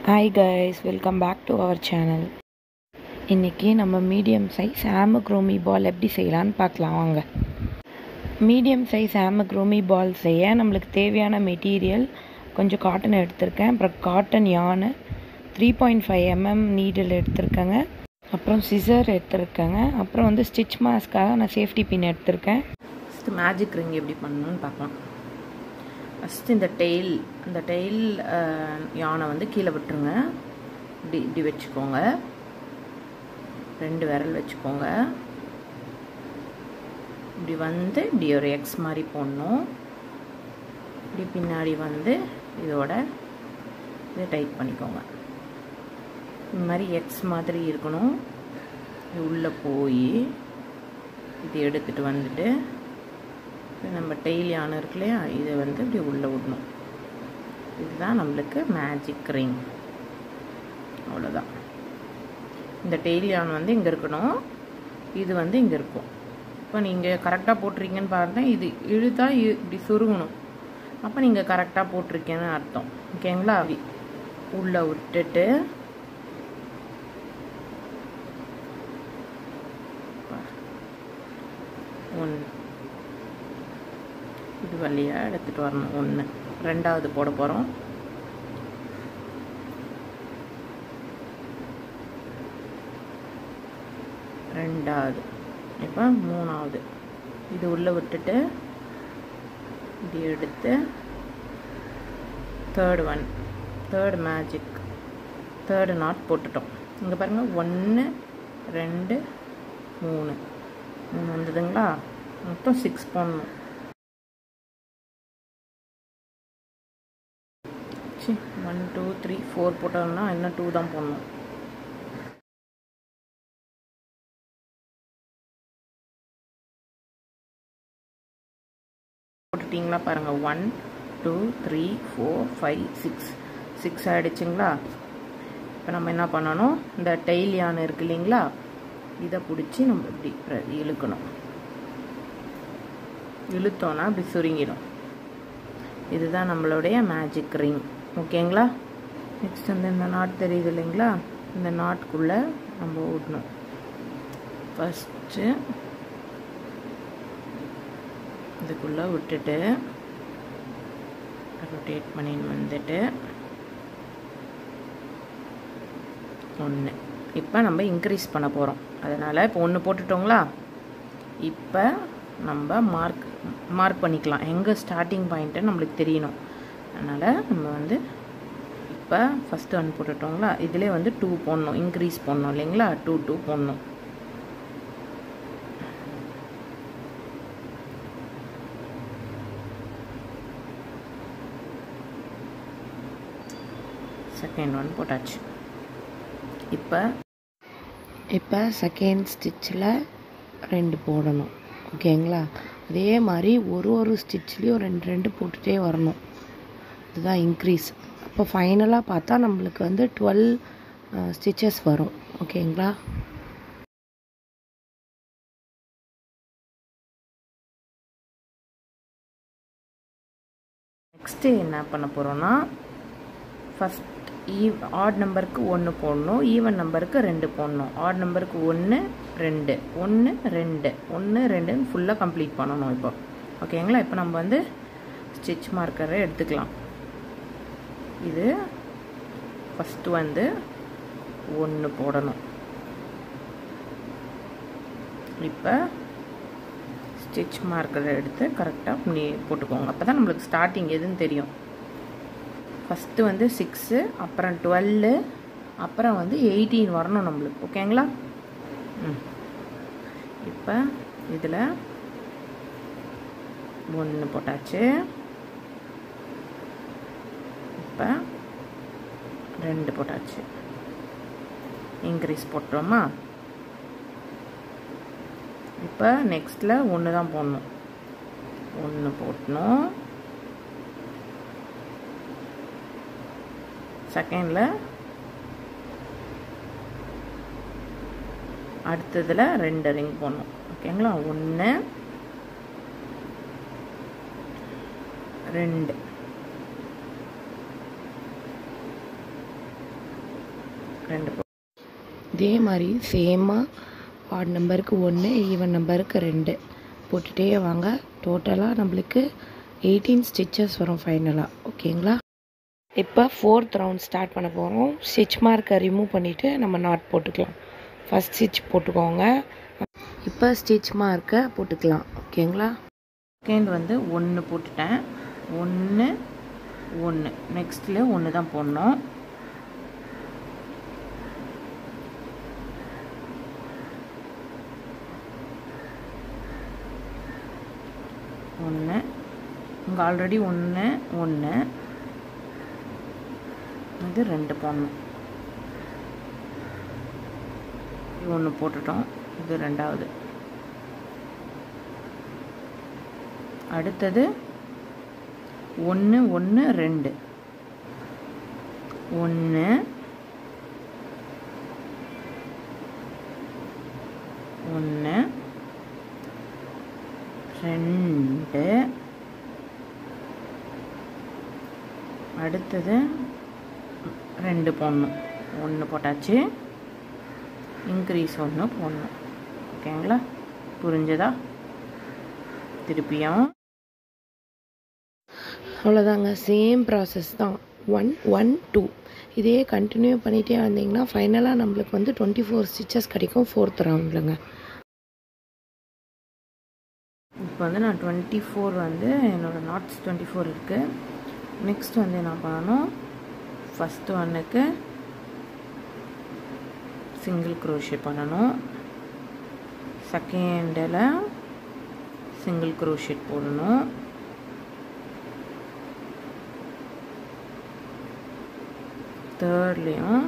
hi guys welcome back to our channel இன்றைக்கி நம்ம medium size ஆமக்ரோமி பால் எப்படி செய்யலான்னு பார்க்கலாம் வாங்க மீடியம் சைஸ் ஆமக்ரோமி பால் செய்ய நம்மளுக்கு தேவையான மெட்டீரியல் கொஞ்சம் காட்டன் எடுத்திருக்கேன் அப்புறம் cotton yarn three point five mm needle எடுத்திருக்கேங்க அப்புறம் சிசர் எடுத்திருக்கேங்க அப்புறம் வந்து ஸ்டிச் மாஸ்க்காக நான் சேஃப்டி பின் எடுத்திருக்கேன் ஃபஸ்ட்டு மேஜிக் ரிங் எப்படி பண்ணணும்னு பார்க்கலாம் ஃபஸ்ட்டு இந்த டெயில் அந்த டெயில் யானை வந்து கீழே விட்டுருங்க இப்படி இப்படி வச்சுக்கோங்க ரெண்டு விரல் வச்சுக்கோங்க இப்படி வந்து இப்படி ஒரு எக்ஸ் மாதிரி போடணும் இப்படி பின்னாடி வந்து இதோட இதை டைட் பண்ணிக்கோங்க இந்த மாதிரி எக்ஸ் மாதிரி இருக்கணும் இது உள்ளே போய் இது எடுத்துகிட்டு வந்துட்டு நம்ம டெய்லி யானை இருக்கு இல்லையா இதை வந்து இப்படி உள்ளே விடணும் இதுதான் நம்மளுக்கு மேஜிக் ரிங் அவ்வளோதான் இந்த டெய்லி யானை வந்து இங்கே இருக்கணும் இது வந்து இங்கே இருக்கும் இப்போ நீங்கள் கரெக்டாக போட்டிருக்கீங்கன்னு பாருங்கள் இது இழுத்தா இப்படி சுருங்கணும் அப்போ நீங்கள் கரெக்டாக போட்டிருக்கேன்னு அர்த்தம் ஓகேங்களா உள்ளே விட்டுட்டு ஒன்று இது வழியாக எடுத்துகிட்டு வரணும் ஒன்று ரெண்டாவது போட போகிறோம் ரெண்டாவது இப்போ மூணாவது இது உள்ளே விட்டுட்டு இது எடுத்து third one third magic third knot போட்டுட்டோம் இங்கே பாருங்கள் ஒன்று ரெண்டு மூணு மூணு வந்ததுங்களா மொத்தம் சிக்ஸ் போடணும் ஒன் டூ த்ரீ ஃபோர் போட்டோம்னா இன்னும் டூ தான் போடணும் போட்டுட்டிங்களா பாருங்கள் one two three four five six six ஆகிடுச்சிங்களா இப்போ நம்ம என்ன பண்ணணும் இந்த டெய்ல் யானை இருக்கு இல்லைங்களா இதை பிடிச்சி நம்ம இப்படி இழுக்கணும் இழுத்தோன்னா இப்படி சுருங்கிடும் இதுதான் நம்மளுடைய மேஜிக் ரிங் ஓகேங்களா நெக்ஸ்ட் வந்து இந்த நாட் தெரியுது இல்லைங்களா இந்த நாட்குள்ளே நம்ம விடணும் ஃபஸ்ட்டு இதுக்குள்ளே விட்டுட்டு ரொட்டேட் பண்ணின்னு வந்துட்டு ஒன்று இப்போ நம்ம இன்க்ரீஸ் பண்ண போகிறோம் அதனால் இப்போ ஒன்று போட்டுட்டோங்களா இப்போ நம்ம மார்க் மார்க் பண்ணிக்கலாம் எங்கே ஸ்டார்டிங் பாயிண்ட்டு நம்மளுக்கு தெரியணும் அதனால் நம்ம வந்து இப்போ ஃபஸ்ட்டு ஒன் போட்டுட்டோங்களா இதிலே வந்து டூ போடணும் இன்க்ரீஸ் பண்ணணும் இல்லைங்களா டூ டூ போடணும் செகண்ட் ஒன் போட்டாச்சு இப்போ இப்போ செகண்ட் ஸ்டிச்சில் ரெண்டு போடணும் ஓகேங்களா அதே மாதிரி ஒரு ஒரு ஸ்டிச்லேயும் ரெண்டு ரெண்டு போட்டுகிட்டே வரணும் இதுதான் இன்க்ரீஸ் அப்போ ஃபைனலாக பார்த்தா நம்மளுக்கு வந்து டுவெல் ஸ்டிச்சஸ் வரும் ஓகேங்களா நெக்ஸ்ட்டு என்ன பண்ண போகிறோன்னா ஃபஸ்ட் ஈவ் ஆட் நம்பருக்கு ஒன்று போடணும் ஈவன் நம்பருக்கு ரெண்டு போடணும் ஆட் நம்பருக்கு ஒன்று ரெண்டு ஒன்று ரெண்டு ஒன்று ரெண்டுன்னு ஃபுல்லாக கம்ப்ளீட் பண்ணணும் இப்போ ஓகேங்களா இப்போ நம்ம வந்து ஸ்டிச் மார்க்கரை எடுத்துக்கலாம் இது ஃபஸ்ட்டு வந்து ஒன்று போடணும் இப்போ ஸ்டிச் மார்க்கரை எடுத்து கரெக்டாக பண்ணி போட்டுக்கோங்க அப்போ தான் நம்மளுக்கு ஸ்டார்டிங் எதுன்னு தெரியும் ஃபஸ்ட்டு வந்து சிக்ஸு அப்புறம் டுவெல்லு அப்புறம் வந்து எயிட்டீன் வரணும் நம்மளுக்கு ஓகேங்களா ம் இப்போ இதில் ஒன்று போட்டாச்சு இப்போ ரெண்டு போட்டாச்சு இன்க்ரீஸ் போட்டோமா இப்போ நெக்ஸ்ட்டில் ஒன்று தான் போடணும் ஒன்று போட்டணும் செகண்டில் அடுத்ததில் ரெண்டு ரிங் போடணும் ஓகேங்களா ஒன்று ரெண்டு ரெண்டு போ இதே மாதிரி சேமாக ஆட் நம்பருக்கு ஒன்று ஈவன் நம்பருக்கு ரெண்டு போட்டுகிட்டே வாங்க டோட்டலாக நம்மளுக்கு எயிட்டீன் ஸ்டிச்சஸ் வரும் ஃபைனலாக ஓகேங்களா இப்போ ஃபோர்த் ரவுண்ட் ஸ்டார்ட் பண்ண போகிறோம் ஸ்டிச் மார்க்கை ரிமூவ் பண்ணிவிட்டு நம்ம நாட் போட்டுக்கலாம் ஃபஸ்ட் ஸ்டிச் போட்டுக்கோங்க இப்போ ஸ்டிச் மார்க்கை போட்டுக்கலாம் ஓகேங்களா செகண்ட் வந்து ஒன்று போட்டுட்டேன் ஒன்று ஒன்று நெக்ஸ்ட்டில் ஒன்று தான் போடணும் ஒன்று இங்கே ஆல்ரெடி ஒன்று ஒன்று இது ரெண்டு போடணும் இது ஒன்று போட்டுட்டோம் இது ரெண்டாவது அடுத்தது ஒன்று ஒன்று ரெண்டு ஒன்று ஒன்று ரெண்டு அடுத்தது ரெண்டு போடணும் ஒன்று போட்டாச்சு இன்க்ரீஸ் ஒன்று போடணும் ஓகேங்களா புரிஞ்சதா திருப்பியும் அவ்வளோதாங்க சேம் ப்ராசஸ் தான் ஒன் ஒன் டூ இதே கண்டினியூ பண்ணிகிட்டே வந்தீங்கன்னா ஃபைனலாக நம்மளுக்கு வந்து டுவெண்ட்டி ஃபோர் ஸ்டிச்சஸ் கிடைக்கும் ஃபோர்த் ரவுண்ட்லங்க இப்போ வந்து நான் டுவெண்ட்டி ஃபோர் வந்து என்னோடய நாட்ஸ் டுவெண்ட்டி ஃபோர் இருக்குது நெக்ஸ்ட் வந்து என்ன பண்ணணும் ஃபஸ்ட்டு ஒன்றுக்கு சிங்கிள் க்ரோஷே பண்ணணும் செகண்டில் சிங்கிள் க்ரோஷெட் போடணும் தேர்ட்லேயும்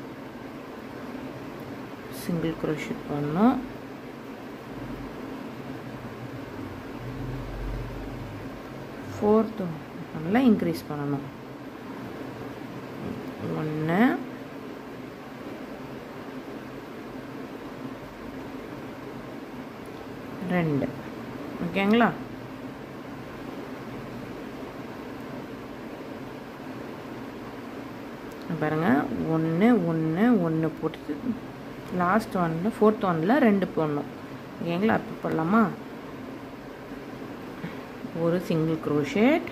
சிங்கிள் க்ரோஷெட் போடணும் ஃபோர்த்து நல்லா இன்க்ரீஸ் பண்ணணும் ஒன்று ரெண்டு ஓகேங்களா பாருங்க ஒன்று ஒன்று ஒன்று போட்டுட்டு லாஸ்ட் ஒன்று ஃபோர்த் ஒன்னில் ரெண்டு போடணும் ஓகேங்களா அப்போ போடலாமா ஒரு சிங்கிள் க்ரோஷேட்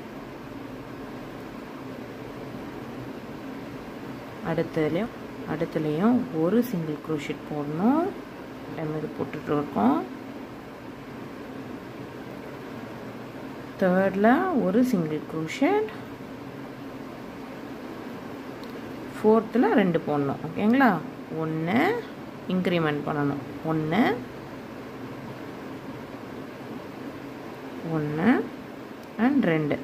அடுத்ததுலேயும் அடுத்துலேயும் ஒரு சிங்கிள் க்ரோஷெட் போடணும் டைம் இது போட்டுட்டு இருக்கோம் தேர்டில் ஒரு சிங்கிள் க்ரோஷெட் ஃபோர்த்தில் ரெண்டு போடணும் ஓகேங்களா ஒன்று இன்க்ரிமெண்ட் பண்ணணும் ஒன்று ஒன்று அண்ட் ரெண்டு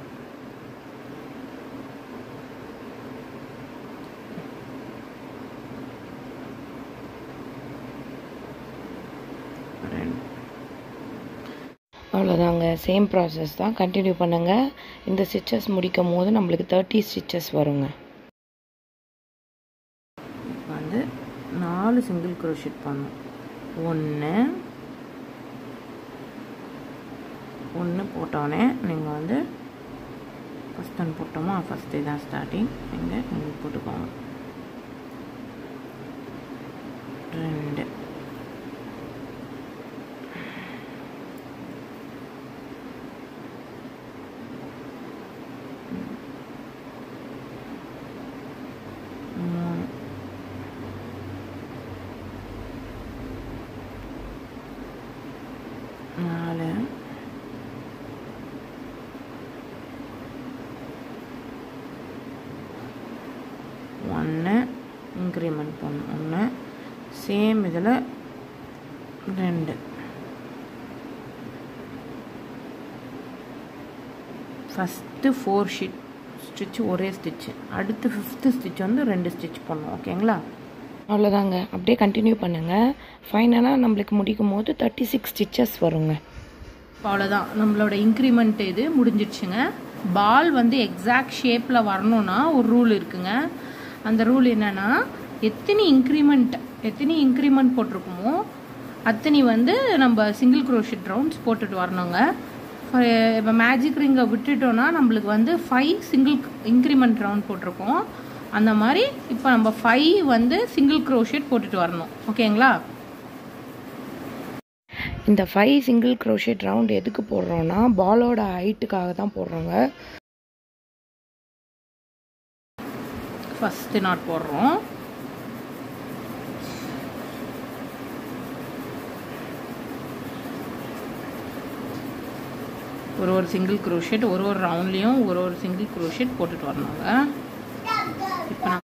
ரெண்டு அவ்வளோதாங்க சேம் ப்ராசஸ் தான் கண்டினியூ பண்ணுங்கள் இந்த ஸ்டிச்சஸ் முடிக்கும் போது நம்மளுக்கு தேர்ட்டி ஸ்டிச்சஸ் வருங்க இப்போ வந்து நாலு சிங்கிள் க்ரோஷெட் பண்ணும் ஒன்று ஒன்று போட்டோடனே நீங்கள் வந்து ஃபஸ்ட் ஒன் போட்டோமா ஃபஸ்ட்டு இதான் ஸ்டார்டிங் இங்கே நீங்கள் போட்டுக்கோங்க ரெண்டு மூணு நாலு ஒன்று இன்க்ரிமெண்ட் பண்ணணும் ஒன்று சேம் இதில் ரெண்டு ஃபஸ்ட்டு ஃபோர் ஷீட் ஸ்டிச் ஒரே ஸ்டிச்சு அடுத்து ஃபிஃப்த்து ஸ்டிச் வந்து ரெண்டு ஸ்டிச் பண்ணும் ஓகேங்களா அவ்வளோதாங்க அப்படியே கண்டினியூ பண்ணுங்கள் ஃபைனலாக நம்மளுக்கு முடிக்கும் போது தேர்ட்டி சிக்ஸ் ஸ்டிச்சஸ் வருங்க அவ்வளோதான் நம்மளோட இன்க்ரிமெண்ட் இது முடிஞ்சிடுச்சுங்க பால் வந்து எக்ஸாக்ட் ஷேப்பில் வரணும்னா ஒரு ரூல் இருக்குங்க அந்த ரூல் என்னன்னா எத்தனை இன்க்ரிமெண்ட் எத்தனை இன்க்ரிமெண்ட் போட்டிருக்குமோ அத்தனை வந்து நம்ம சிங்கிள் க்ரோஷிட் ரவுண்ட்ஸ் போட்டுட்டு வரணுங்க இப்போ மேஜிக் ரிங்கை விட்டுட்டோம்னா நம்மளுக்கு வந்து ஃபைவ் சிங்கிள் இன்க்ரிமெண்ட் ரவுண்ட் போட்டிருக்கோம் அந்த மாதிரி இப்போ நம்ம ஃபைவ் வந்து சிங்கிள் க்ரோஷேட் போட்டுட்டு வரணும் ஓகேங்களா இந்த ஃபைவ் சிங்கிள் க்ரோஷேட் ரவுண்ட் எதுக்கு போடுறோன்னா பாலோட ஹைட்டுக்காக தான் போடுறோங்க ஃபஸ்ட்டு நாட் போடுறோம் ஒரு ஒரு சிங்கிள் க்ரோஷேட் ஒரு ஒரு ரவுண்ட்லேயும் ஒரு ஒரு சிங்கிள் க்ரோஷேட் போட்டுட்டு வரணுங்க இப்போ நான்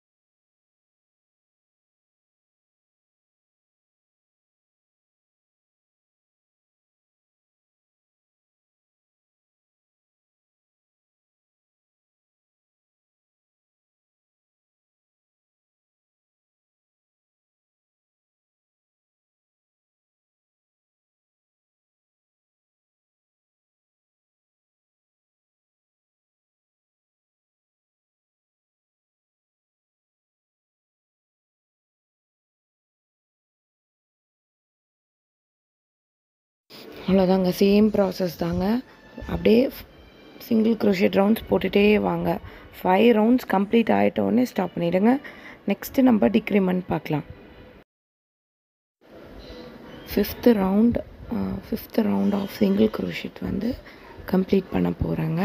அவ்வளோதாங்க சேம் ப்ராசஸ் தாங்க அப்படியே சிங்கிள் க்ரோஷேட் ரவுண்ட்ஸ் போட்டுகிட்டே வாங்க ஃபைவ் ரவுண்ட்ஸ் கம்ப்ளீட் ஆகிட்டோடனே ஸ்டாப் பண்ணிவிடுங்க நெக்ஸ்ட்டு நம்ம டிக்ரிமெண்ட் பார்க்கலாம் fifth round fifth round of single crochet வந்து கம்ப்ளீட் பண்ண போகிறாங்க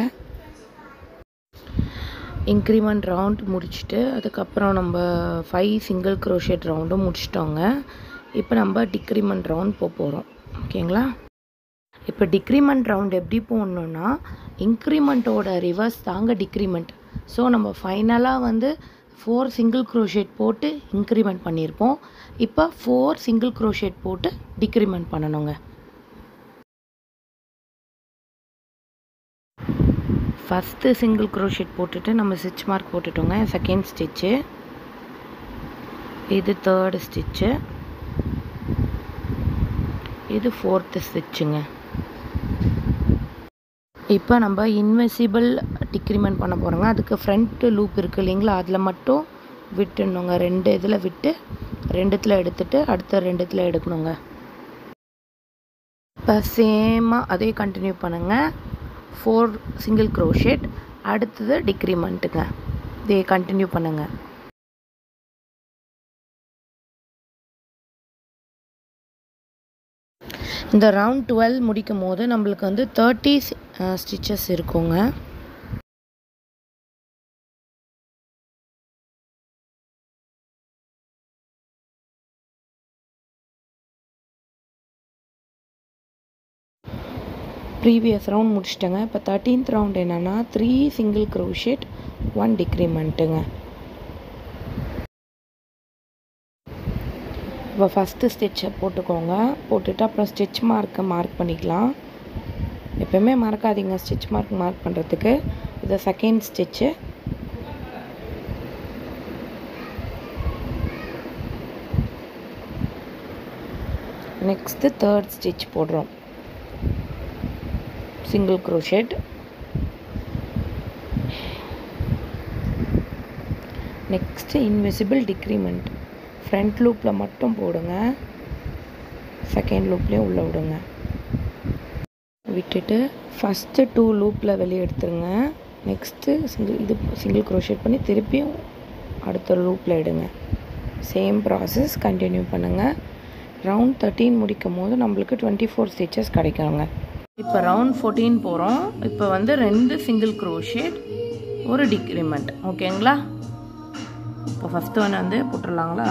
இன்க்ரிமெண்ட் ரவுண்ட் முடிச்சுட்டு அதுக்கப்புறம் நம்ம ஃபைவ் சிங்கிள் க்ரோஷேட் ரவுண்டும் முடிச்சிட்டோங்க இப்போ நம்ம டிக்ரிமெண்ட் ரவுண்ட் போக போகிறோம் ஓகேங்களா இப்போ டிக்ரிமெண்ட் ரவுண்ட் எப்படி போடணுன்னா இன்க்ரிமெண்ட்டோட ரிவர்ஸ் தாங்க டிக்ரிமெண்ட் ஸோ நம்ம ஃபைனலாக வந்து ஃபோர் சிங்கிள் க்ரோஷேட் போட்டு இன்க்ரிமெண்ட் பண்ணியிருப்போம் இப்போ ஃபோர் சிங்கிள் க்ரோஷேட் போட்டு டிக்ரிமெண்ட் பண்ணணுங்க ஃபஸ்ட்டு சிங்கிள் க்ரோஷேட் போட்டுட்டு நம்ம ஸ்டிச் மார்க் போட்டுட்டோங்க செகண்ட் ஸ்டிச்சு இது தேர்டு ஸ்டிச்சு இது ஃபோர்த்து ஸ்டிச்சுங்க இப்போ நம்ம இன்வெசிபிள் டிக்ரிமெண்ட் பண்ண போகிறோங்க அதுக்கு ஃப்ரண்ட் லூப் இருக்குது இல்லைங்களா அதில் மட்டும் விட்டுணுங்க ரெண்டு இதில் விட்டு ரெண்டுத்தில் எடுத்துட்டு அடுத்த ரெண்டுத்தில் எடுக்கணுங்க இப்போ சேமாக அதே கண்டினியூ பண்ணுங்கள் ஃபோர் சிங்கிள் க்ரோஷேட் அடுத்தது டிக்ரிமெண்ட்டுங்க இதே கண்டினியூ பண்ணுங்கள் இந்த ரவுண்ட் டுவெல் முடிக்கும் போது நம்மளுக்கு வந்து தேர்ட்டி ஸ்டிச்சஸ் இருக்குங்க ப்ரீவியஸ் ரவுண்ட் முடிச்சிட்டேங்க இப்போ தேர்ட்டீன்த் ரவுண்ட் என்னென்னா த்ரீ சிங்கிள் க்ரோஷேட் ஒன் டிக்ரிமெண்ட்டுங்க இப்போ ஃபஸ்ட்டு ஸ்டிச்சை போட்டுக்கோங்க போட்டுட்டு அப்புறம் ஸ்டிச் மார்க்கை மார்க் பண்ணிக்கலாம் எப்போயுமே மறக்காதீங்க ஸ்டிச் மார்க் மார்க் பண்ணுறதுக்கு இது second stitch next third stitch போடுறோம் single crochet next invisible decrement front லூப்பில் மட்டும் போடுங்க செகண்ட் லூப்லேயும் உள்ளே விடுங்க விட்டுட்டு ஃபஸ்ட்டு டூ லூப்பில் வெளியே எடுத்துருங்க நெக்ஸ்ட்டு சிங்கிள் இது சிங்கிள் க்ரோஷேட் பண்ணி திருப்பியும் அடுத்த லூப்பில் எடுங்க சேம் ப்ராசஸ் கண்டினியூ பண்ணுங்கள் ரவுண்ட் தேர்ட்டீன் முடிக்கும் போது நம்மளுக்கு டுவெண்ட்டி ஃபோர் ஸ்டிச்சஸ் கிடைக்குங்க இப்போ ரவுண்ட் ஃபோர்டீன் போகிறோம் இப்போ வந்து ரெண்டு சிங்கிள் க்ரோஷேட் ஒரு டிக்ரிமெண்ட் ஓகேங்களா இப்போ ஃபஸ்ட்டு ஒன்று வந்து போட்டுடலாங்களா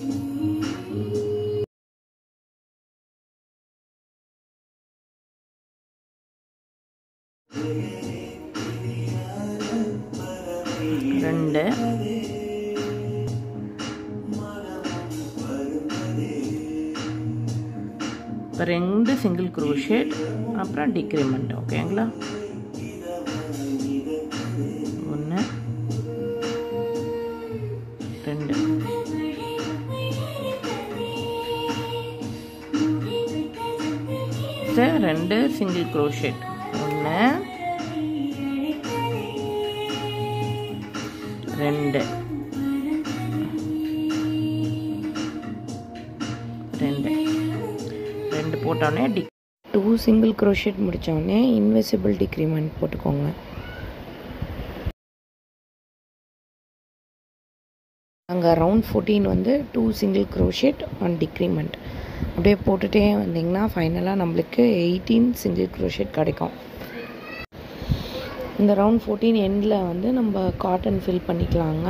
ரெண்டு இப்போ ரெண்டு சிங்கிள் க்ரோஷேட் அப்புறம் டிக்ரிமெண்ட் ஓகேங்களா ஒன்று ரெண்டு சரி, ரெண்டு சிங்கிள் க்ரோஷேட் ஒன்று ரெண்டு ரெண்டு ரெண்டு போட்டோடனே டி டூ சிங்கிள் க்ரோஷேட் முடித்தோடனே இன்விசிபிள் டிக்ரிமெண்ட் போட்டுக்கோங்க அங்கே ரவுண்ட் ஃபோர்டீன் வந்து two single crochet one decrement அப்படியே போட்டுகிட்டே வந்திங்கன்னா ஃபைனலாக நம்மளுக்கு எயிட்டீன் சிங்கிள் க்ரோஷேட் கிடைக்கும் இந்த ரவுண்ட் ஃபோர்டீன் எண்டில் வந்து நம்ம காட்டன் ஃபில் பண்ணிக்கலாங்க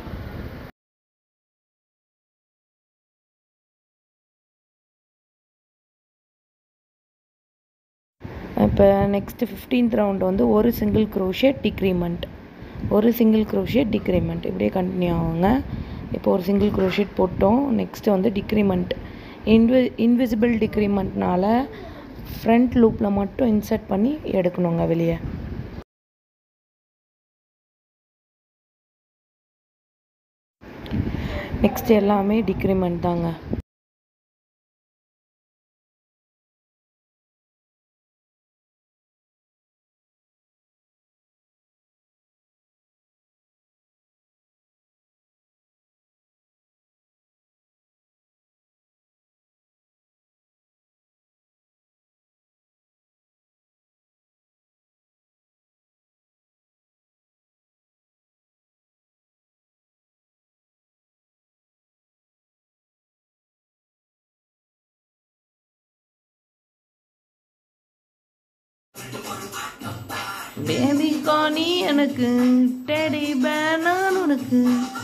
இப்போ நெக்ஸ்ட்டு ஃபிஃப்டீன்த் ரவுண்ட் வந்து ஒரு சிங்கிள் க்ரோஷேட் டிக்ரிமெண்ட் ஒரு சிங்கிள் க்ரோஷேட் டிக்ரிமெண்ட் இப்படியே கண்டினியூ ஆகுங்க இப்போ ஒரு சிங்கிள் க்ரோஷேட் போட்டோம் நெக்ஸ்ட்டு வந்து டிக்ரிமெண்ட் இன்வி இன்விசிபிள் டிக்ரிமெண்ட்னால ஃப்ரண்ட் லூப்பில் மட்டும் இன்சர்ட் பண்ணி எடுக்கணுங்க வெளியே நெக்ஸ்ட் எல்லாமே டிக்ரிமெண்ட் தாங்க பேபி காணி எனக்கு டெடி பேர் நான் உனக்கு